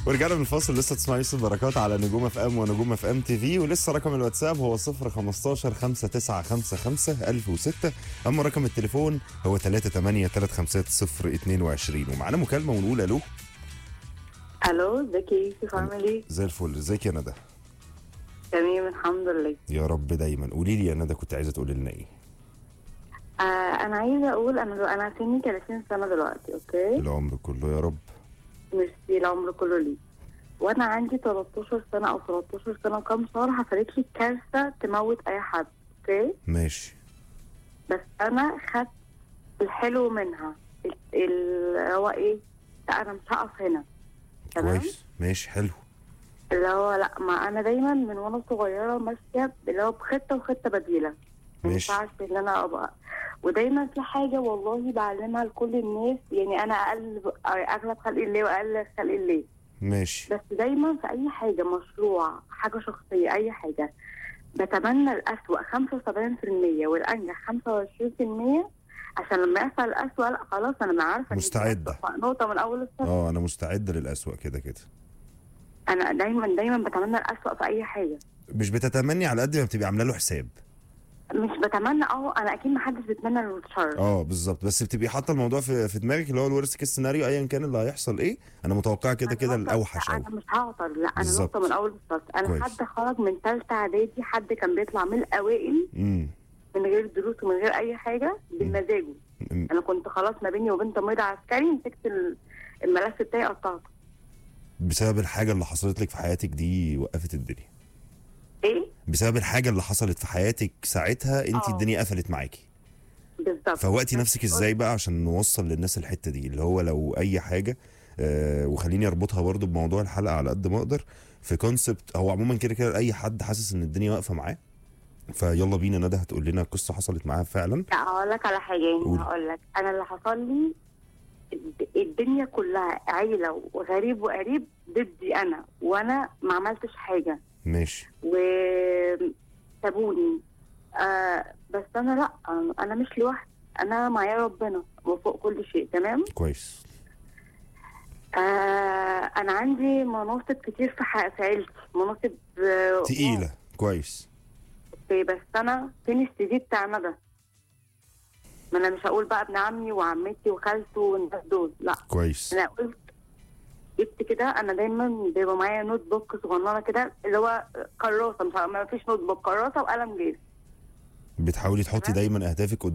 ورجعنا من الفاصل لسه تسمع يوسف بركات على نجوم اف ام ونجوم اف ام تي في ولسه رقم الواتساب هو 015 5955 1006 اما رقم التليفون هو 38 350 22 ومعانا مكالمه ونقول الو الو ازيك يا يوسف عامل ايه؟ زي الفل ازيك يا ندى تمام الحمد لله يا رب دايما قولي لي يا ندى كنت عايزه تقولي لنا ايه آه انا عايزه اقول انا انا سني 30 سنه دلوقتي اوكي العمر كله يا رب ميرسي العمر كله ليه وانا عندي 13 سنه او 13 سنه وكام شهر حصلت لي كارثه تموت اي حد اوكي ماشي بس انا خدت الحلو منها ال- ال- هو ايه لا انا مش هقف هنا تمام كويس ماشي حلو اللي هو لا ما انا دايما من وانا صغيره ماشيه اللي هو بخطه وخطه بديله ما ماشي. ينفعش ان انا ابقى ودايما في حاجه والله بعلمها لكل الناس يعني انا اقل اغلب خلق الله واقل خلق الله ماشي بس دايما في اي حاجه مشروع حاجه شخصيه اي حاجه بتمنى الاسوأ 75% والانجح 25% عشان لما يحصل الاسوأ لا خلاص انا ما عارفه إن دي مستعدة. أسوأ نقطه من اول السنه اه انا مستعده للأسوأ كده كده انا دايما دايما بتمنى الاسوأ في اي حاجه مش بتتمني على قد ما بتبقي عامله له حساب مش بتمنى اه انا اكيد ما حدش بيتمنى له الشر اه بالظبط بس بتبقي حاطه الموضوع في, في دماغك اللي هو الورست كيس سيناريو ايا كان اللي هيحصل ايه انا متوقعه كده أنا كده هعطل- الاوحش لا، قوي انا مش هعطل لا انا بالظبط. نقطه من اول السطر انا كويس. حد خرج من ثالثه اعدادي حد كان بيطلع من الاوائل امم من غير دروس ومن غير اي حاجه بمزاجه أمم. انا كنت خلاص ما بيني وبين تمريض عسكري مسكت ال- الملف بتاعي قطعته بسبب الحاجه اللي حصلت لك في حياتك دي وقفت الدنيا ايه بسبب الحاجه اللي حصلت في حياتك ساعتها انت آه. الدنيا قفلت معاكي بالظبط فوقتي نفسك ازاي بقى عشان نوصل للناس الحته دي اللي هو لو اي حاجه آه وخليني اربطها برضو بموضوع الحلقه على قد ما اقدر في كونسبت هو عموما كده كده اي حد حاسس ان الدنيا واقفه معاه فيلا بينا ندى هتقول لنا قصه حصلت معاها فعلا لا هقول لك على حاجه يعني قولي. هقول لك انا اللي حصل لي الد- الدنيا كلها عيله وغريب وقريب ضدي انا وانا ما عملتش حاجه ماشي وسابوني آه بس انا لا انا مش لوحدي انا معايا ربنا وفوق كل شيء تمام كويس آه انا عندي مناصب كتير في ح- في عيلتي مناصب آه، تقيله كويس اوكي بس انا فين السي في بتاع ندى ما انا مش هقول بقى ابن عمي وعمتي وخالته والناس دول لا كويس انا قلت جبت كده انا دايما بيبقى معايا نوت بوك صغننه كده اللي هو كراسه مش ع- ما فيش نوت بوك كراسه وقلم جاف بتحاولي تحطي تمام. دايما اهدافك